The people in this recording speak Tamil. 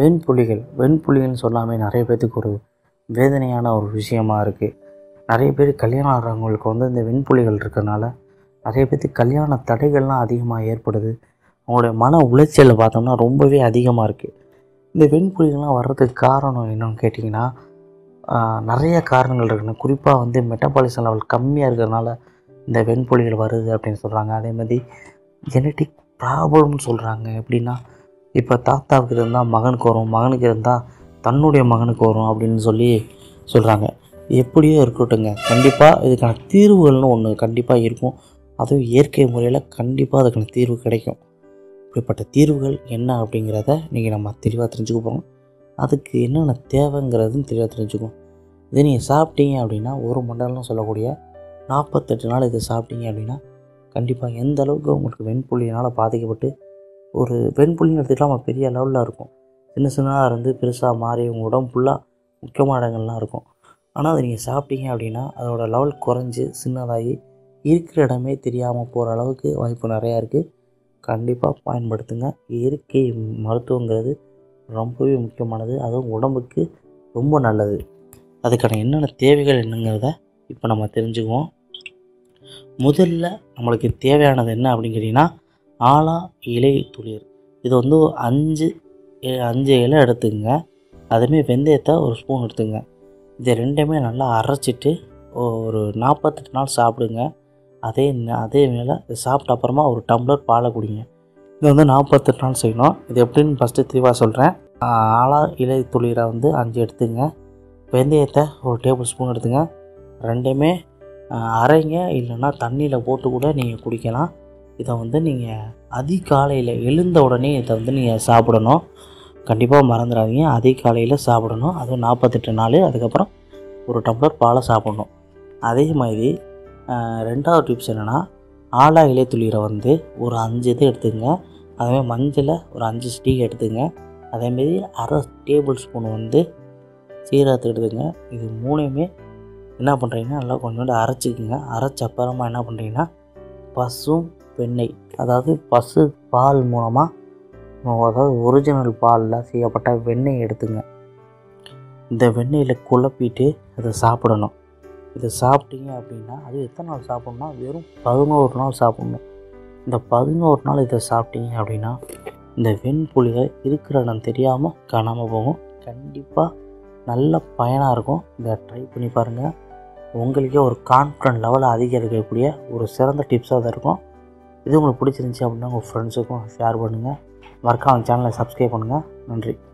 வெண்புலிகள் வெண்புலிகள்னு சொல்லாமே நிறைய பேர்த்துக்கு ஒரு வேதனையான ஒரு விஷயமா இருக்குது நிறைய பேர் கல்யாணம் ஆகிறவங்களுக்கு வந்து இந்த வெண்புலிகள் இருக்கிறனால நிறைய பேர்த்துக்கு கல்யாண தடைகள்லாம் அதிகமாக ஏற்படுது அவங்களுடைய மன உளைச்சல் பார்த்தோம்னா ரொம்பவே அதிகமாக இருக்குது இந்த வெண்புலிகள்லாம் வர்றதுக்கு காரணம் என்னன்னு கேட்டிங்கன்னா ஆஹ், நிறைய காரணங்கள் இருக்குன்னு குறிப்பாக வந்து மெட்டபாலிசம் லெவல் கம்மியாக இருக்கிறதுனால இந்த வெண்புலிகள் வருது அப்படின்னு சொல்கிறாங்க அதே மாதிரி ஜெனட்டிக் ப்ராப்ளம்னு சொல்கிறாங்க எப்படின்னா இப்போ தாத்தாவுக்கு இருந்தால் மகனுக்கு வரும் மகனுக்கு இருந்தால் தன்னுடைய மகனுக்கு வரும் அப்படின்னு சொல்லி சொல்கிறாங்க எப்படியோ இருக்கட்டுங்க கண்டிப்பாக இதுக்கான தீர்வுகள்னு ஒன்று கண்டிப்பாக இருக்கும் அதுவும் இயற்கை முறையில் கண்டிப்பாக அதுக்கான தீர்வு கிடைக்கும் இப்படிப்பட்ட தீர்வுகள் என்ன அப்படிங்கிறத நீங்கள் நம்ம தெளிவாக தெரிஞ்சுக்க போகிறோம் அதுக்கு என்னென்ன தேவைங்கிறதும் தெளிவாக தெரிஞ்சுக்குவோம் இதை நீங்கள் சாப்பிட்டீங்க அப்படின்னா ஒரு மண்டலம் சொல்லக்கூடிய நாற்பத்தெட்டு நாள் இதை சாப்பிட்டீங்க அப்படின்னா கண்டிப்பாக எந்த அளவுக்கு உங்களுக்கு வெண்புள்ளியினால் பாதிக்கப்பட்டு ஒரு வெண்புள்ளின்னு எடுத்துக்கிட்டால் நம்ம பெரிய லெவலில் இருக்கும் சின்ன சின்னதாக இருந்து பெருசாக மாறி உங்கள் உடம்பு ஃபுல்லாக முக்கியமான இடங்கள்லாம் இருக்கும் ஆனால் அதை நீங்கள் சாப்பிட்டீங்க அப்படின்னா அதோட லெவல் குறைஞ்சி சின்னதாகி இருக்கிற இடமே தெரியாமல் போகிற அளவுக்கு வாய்ப்பு நிறையா இருக்குது கண்டிப்பாக பயன்படுத்துங்க இயற்கை மருத்துவங்கிறது ரொம்பவே முக்கியமானது அதுவும் உடம்புக்கு ரொம்ப நல்லது அதுக்கான என்னென்ன தேவைகள் என்னங்கிறத இப்போ நம்ம தெரிஞ்சுக்குவோம் முதல்ல நம்மளுக்கு தேவையானது என்ன அப்படின்னு கேட்டிங்கன்னா ஆலா இலை துளிர் இது வந்து ஒரு அஞ்சு எ- அஞ்சு இலை எடுத்துங்க அதுமாரி வெந்தயத்தை ஒரு ஸ்பூன் எடுத்துங்க இது ரெண்டுமே நல்லா அரைச்சிட்டு ஒரு நாற்பத்தெட்டு நாள் சாப்பிடுங்க அதே ந- அதே மேலே சாப்பிட்ட அப்புறமா ஒரு டம்ளர் பாலை குடிங்க இது வந்து நாற்பத்தெட்டு நாள் செய்யணும் இது எப்படின்னு ஃபஸ்ட்டு தெளிவாக சொல்கிறேன் ஆலா இலை துளிரை வந்து அஞ்சு எடுத்துங்க வெந்தயத்தை ஒரு டேபிள் ஸ்பூன் எடுத்துங்க ரெண்டுமே ஆஹ், அரைங்க இல்லைன்னா தண்ணியில் போட்டு கூட நீங்கள் குடிக்கலாம் இதை வந்து நீங்கள் அதிகாலையில் எழுந்த உடனே இதை வந்து நீங்கள் சாப்பிடணும் கண்டிப்பாக மறந்துடாதீங்க அதிகாலையில் சாப்பிடணும் அதுவும் நாற்பத்தெட்டு நாள் அதுக்கப்புறம் ஒரு டம்ளர் பாலை சாப்பிடணும் அதே மாதிரி ஆஹ், ரெண்டாவது டிப்ஸ் என்னென்னா ஆலா இலை துளிரை வந்து ஒரு அஞ்சு இது எடுத்துங்க அதேமாதிரி மஞ்சளை ஒரு அஞ்சு ஸ்டீக் எடுத்துங்க அதேமாரி அரை டேபிள் ஸ்பூன் வந்து சீரகத்தை எடுத்துங்க இது மூணையுமே என்ன பண்ணுறீங்கன்னா நல்லா கொஞ்சோண்டு அரைச்சிக்கங்க அரைச்ச அப்புறமா என்ன பண்ணுறீங்கன்னா பசும் வெண்ணெய் அதாவது பசு பால் மூலமாக அதாவது ஒரிஜினல் பாலில் செய்யப்பட்ட வெண்ணெய் எடுத்துங்க இந்த வெண்ணெயில் குழப்பிட்டு அதை சாப்பிடணும் இதை சாப்பிட்டீங்க அப்படின்னா அது எத்தனை நாள் சாப்பிட்ணுன்னா வெறும் பதினோரு நாள் சாப்பிட்ணும் இந்த பதினோரு நாள் இதை சாப்பிட்டீங்க அப்படின்னா இந்த வெண்புலிகள் இருக்கிற இடம் தெரியாமல் காணாமல் போகும் கண்டிப்பாக நல்ல பயனாக இருக்கும் இதை ட்ரை பண்ணி பாருங்கள் உங்களுக்கே ஒரு கான்ஃபிடன்ட் லெவலை அதிகரிக்கக்கூடிய ஒரு சிறந்த டிப்ஸாக தான் இருக்கும் இது உங்களுக்கு பிடிச்சிருந்துச்சி அப்படின்னா உங்கள் ஃப்ரெண்ட்ஸுக்கும் ஷேர் பண்ணுங்கள் மறக்காம சேனலை சப்ஸ்கிரைப் பண்ணுங்கள் நன்றி